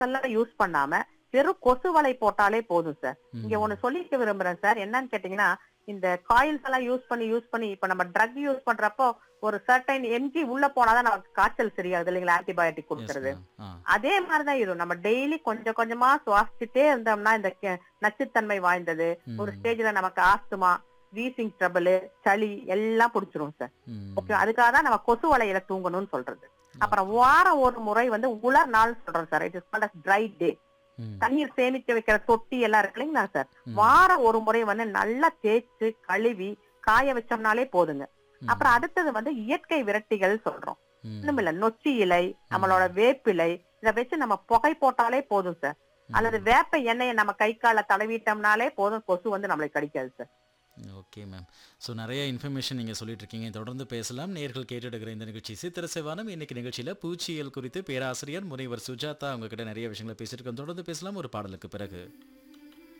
எல்லாம் யூஸ் பண்ணாம வெறும் கொசு வலை போட்டாலே போதும் சார் இங்க ம். ஒண்ணு சொல்லிக்க விரும்புறேன் சார் என்னன்னு கேட்டீங்கன்னா இந்த காயில்ஸ் எல்லாம் யூஸ் பண்ணி யூஸ் பண்ணி இப்ப நம்ம ட்ரக் யூஸ் பண்றப்போ ஒரு சர்டைன் எம்ஜி உள்ள போனாதான் நமக்கு காய்ச்சல் சரியாகுது இல்லைங்களா ஆன்டிபயோட்டிக் Yes, கொடுக்கறது ma'am. ஆ. அதே மாதிரிதான் இது நம்ம டெய்லி கொஞ்சம் கொஞ்சமா சுவாசிச்சுட்டே இருந்தோம்னா இந்த கெ- நச்சுத்தன்மை வாய்ந்தது ஒரு ம். ஸ்டேஜ்ல நமக்கு ஆஸ்துமா வீசிங் ட்ரபிள் சளி எல்லாம் பிடிச்சிரும் சார் ம். ஓகே அதுக்காக தான் நம்ம கொசு வலையில தூங்கணும்னு சொல்றது அப்புறம் வாரம் ஒரு முறை வந்து உலர் நாள் சொல்றோம் sir it is called dry day hmm. தண்ணீர் சேமிக்க வைக்கிற தொட்டி எல்லாம் இருக்கு இல்லைங்களா சார் ம். வாரம் ஒரு முறை வந்து நல்லா தேய்ச்சு கழுவி காய வச்சோம்னாலே போதுங்க ம். அப்புறம் அடுத்தது வந்து இயற்கை விரட்டிகள் சொல்றோம் ம். ஒண்ணும் இல்ல நொச்சி இலை நம்மளோட வேப்பிலை இத வச்சு நம்ம புகை போட்டாலே போதும் சார் அல்லது வேப்ப எண்ணெயை நம்ம கை கால தடவிட்டோம்னாலே போதும் கொசு வந்து நம்மளை கடிக்காது சார் ஓகே மேம் ஸோ நிறைய இன்ஃபர்மேஷன் நீங்கள் சொல்லிட்டு இருக்கீங்க தொடர்ந்து பேசலாம் நேர்கள் கேட்டுடுகிற இந்த நிகழ்ச்சி சித்திர செவ்வானம் இன்னைக்கு நிகழ்ச்சியில் பூச்சியல் குறித்து பேராசிரியர் முனைவர் சுஜாதா உங்ககிட்ட நிறைய விஷயங்களை பேசியிருக்கோம் தொடர்ந்து பேசலாம் ஒரு பாடலுக்கு பிறகு